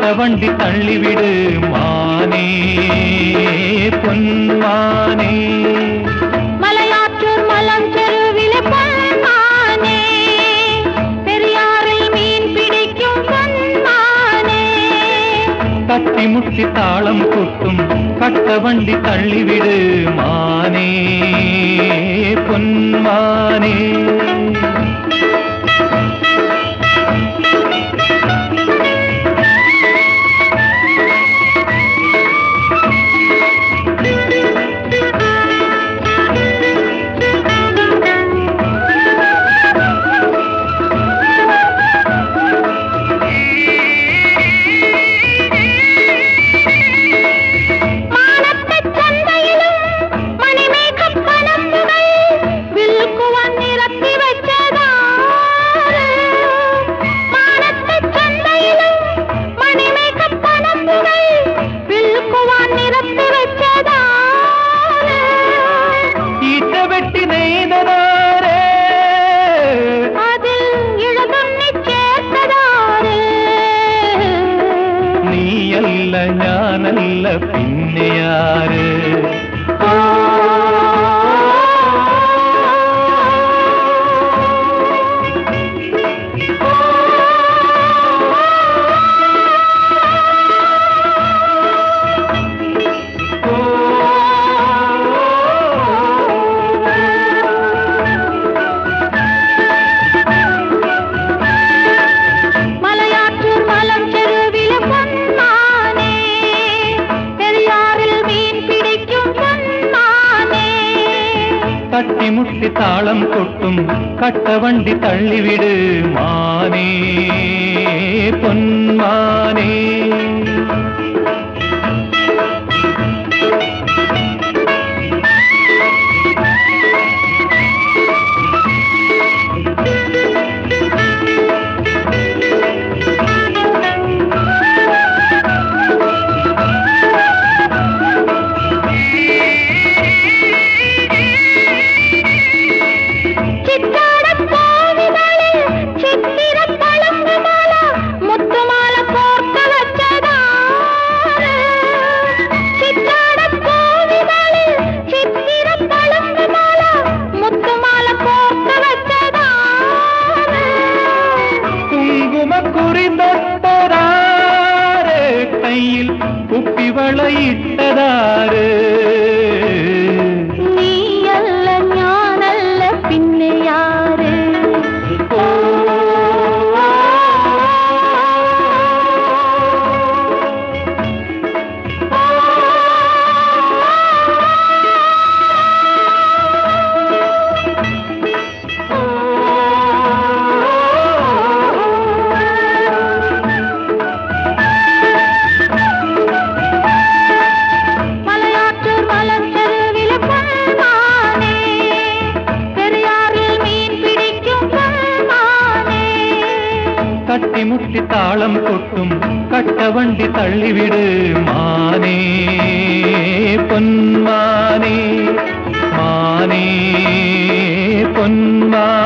வண்டி தள்ளிவிடு மானே பொன்மானே மலையாற்றூர் மலம் செருவிலே பொன்மானே பெரியாறில் மீன் பிடிக்கும் பொன்மானே தட்டி முட்டி தாளம் கொட்டும் கட்ட வண்டி தள்ளிவிடு மானே பொன்மானே மானத்தைச் சந்தையிலும் மணிமேகப் பனம்புகள் வில்குவன் நிரப்பி வச்சதாரு. மானத்தைச் சந்தையிலும் மணிமேகப் பனம்புகள் வில்குவன் நிரப்பி வச்சதாரு. ஈட்ட வெட்டி நெய்தனாரே அதில் இழுதுண்ணிச் சேர்த்ததாரு. நீ அல்ல ஞானல்ல പിന്നെ யாரு மலையாற்றூர் மலம் செருவிலே பொன்மானே பெரியாறில் மீன் பிடிக்கும் பொன்மானே தட்டி முட்டி தாளம் கொட்டும் கட்ட வண்டி தள்ளிவிடு மானே பொன்மானே சித்தாடப் போவிதழில் சித்திரப் பழங்கு மாலா, முத்து மாலை கோர்த்து வச்சதாரு. சித்தாடப் போவிதழில் சித்திரப் பழங்கு மாலா, முத்து மாலை கோர்த்து வச்சதாரு. குங்கும குறிந்தொட்டதாரு கையில் குப்பி வளையிட்டதாரு நீ அல்ல ஞானல்ல பின்னே யாரு மலையாற்றூர் மலம் செருவிலே பொன்மானே பெரியாறில் மீன் பிடிக்கும் பொன்மானே தட்டி முட்டி தாளம் கொட்டும் கட்ட வண்டி தள்ளிவிடு மானே பொன்மானே மானே பொன்மானே